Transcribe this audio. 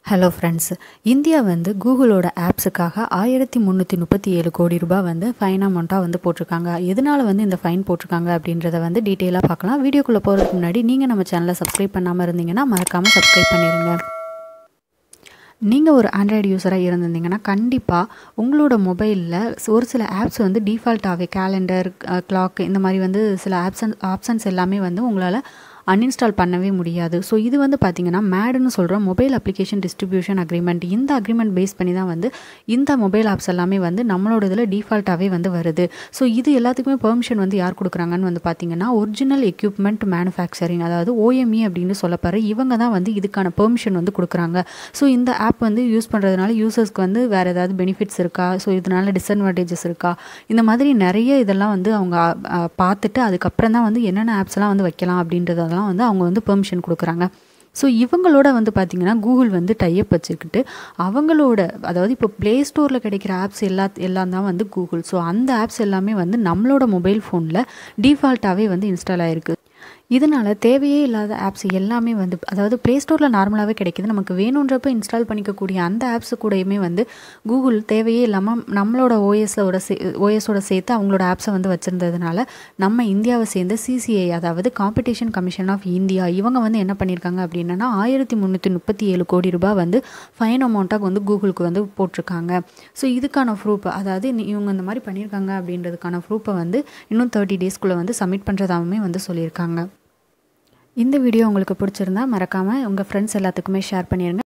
hello friends India வந்து கூகுளோட ஆப்ஸுக்காக ஆயிரத்தி முந்நூற்றி முப்பத்தி ஏழு கோடி ரூபாய் வந்து ஃபைன் அமௌண்ட்டாக வந்து போட்டிருக்காங்க எதனால் வந்து இந்த ஃபைன் போட்டிருக்காங்க அப்படின்றத வந்து டீட்டெயிலாக பார்க்கலாம் வீடியோக்குள்ளே போகிறதுக்கு முன்னாடி நீங்கள் நம்ம சேனலை சப்ஸ்கிரைப் பண்ணாமல் இருந்தீங்கன்னா மறக்காமல் சப்ஸ்கிரைப் பண்ணிடுங்க நீங்கள் ஒரு ஆண்ட்ராய்டு யூஸராக இருந்திருந்தீங்கன்னா கண்டிப்பாக உங்களோட மொபைலில் ஒரு சில ஆப்ஸ் வந்து டிஃபால்ட்டாகவே கேலண்டர் கிளாக் இந்த மாதிரி வந்து சில ஆப்ஷன் ஆப்ஷன்ஸ் எல்லாமே வந்து உங்களால் அன்இன்ஸ்டால் பண்ணவே முடியாது ஸோ இது வந்து பார்த்திங்கன்னா மேடுன்னு சொல்கிற மொபைல் அப்ளிகேஷன் டிஸ்ட்ரிபியூஷன் அக்ரிமெண்ட் இந்த அக்ரிமெண்ட் பேஸ் பண்ணி தான் வந்து இந்த மொபைல் ஆப்ஸ் எல்லாமே வந்து நம்மளோட இதில் டிஃபால்ட்டாகவே வந்து வருது ஸோ இது எல்லாத்துக்குமே பெர்மிஷன் வந்து யார் கொடுக்குறாங்கன்னு வந்து பார்த்திங்கன்னா ஒரிஜினல் எக்யூப்மெண்ட் மேனுஃபேக்சரிங் அதாவது ஓஎம்இ அப்படின்னு சொல்லப்படுற இவங்க தான் வந்து இதுக்கான பெர்மிஷன் வந்து கொடுக்குறாங்க ஸோ இந்த ஆப் வந்து யூஸ் பண்ணுறதுனால யூசர்ஸ்க்கு வந்து வேறு ஏதாவது பெனிஃபிட்ஸ் இருக்கா ஸோ இதனால டிஸ்அட்வான்டேஜஸ் இருக்கா இந்த மாதிரி நிறைய இதெல்லாம் வந்து அவங்க பார்த்துட்டு அதுக்கப்புறம் தான் வந்து என்னென்ன ஆப்ஸ்லாம் வந்து வைக்கலாம் அப்படின்றதெல்லாம் வந்து அவங்க வந்து பெர்மிஷன் கொடுக்குறாங்க ஸோ இவங்களோட வந்து பார்த்திங்கன்னா கூகுள் வந்து டைப் வச்சுக்கிட்டு அவங்களோட அதாவது இப்போ ப்ளே ஸ்டோரில் கிடைக்கிற ஆப்ஸ் எல்லா எல்லாம் தான் வந்து கூகுள் ஸோ அந்த ஆப்ஸ் எல்லாமே வந்து நம்மளோட மொபைல் ஃபோனில் டிஃபால்ட்டாகவே வந்து இன்ஸ்டால் ஆகிருக்கு இதனால் தேவையே இல்லாத ஆப்ஸ் எல்லாமே வந்து அதாவது ப்ளே ஸ்டோரில் நார்மலாகவே கிடைக்கிது நமக்கு வேணுன்றப்ப இன்ஸ்டால் பண்ணிக்கக்கூடிய அந்த ஆப்ஸு கூடயுமே வந்து கூகுள் தேவையே இல்லாமல் நம்மளோட ஓஎஸோட சே ஓஎஸோட சேர்த்து அவங்களோட ஆப்ஸை வந்து வச்சுருந்ததுனால நம்ம இந்தியாவை சேர்ந்த சிசிஐ அதாவது காம்படிஷன் கமிஷன் ஆஃப் இந்தியா இவங்க வந்து என்ன பண்ணியிருக்காங்க அப்படின்னா ஆயிரத்தி முந்நூற்றி முப்பத்தி ஏழு கோடி ரூபாய் வந்து ஃபைன் அமௌண்ட்டாக வந்து கூகுளுக்கு வந்து போட்டிருக்காங்க ஸோ இதுக்கான ப்ரூஃப் அதாவது இவங்க இந்த மாதிரி பண்ணியிருக்காங்க அப்படின்றதுக்கான ப்ரூஃபை வந்து இன்னும் தேர்ட்டி டேஸ்க்குள்ளே வந்து சப்மிட் பண்ணுறதாகவுமே வந்து சொல்லியிருக்காங்க இந்த வீடியோ உங்களுக்கு பிடிச்சிருந்தா மறக்காமல் உங்கள் ஃப்ரெண்ட்ஸ் எல்லாத்துக்குமே ஷேர் பண்ணிடுங்க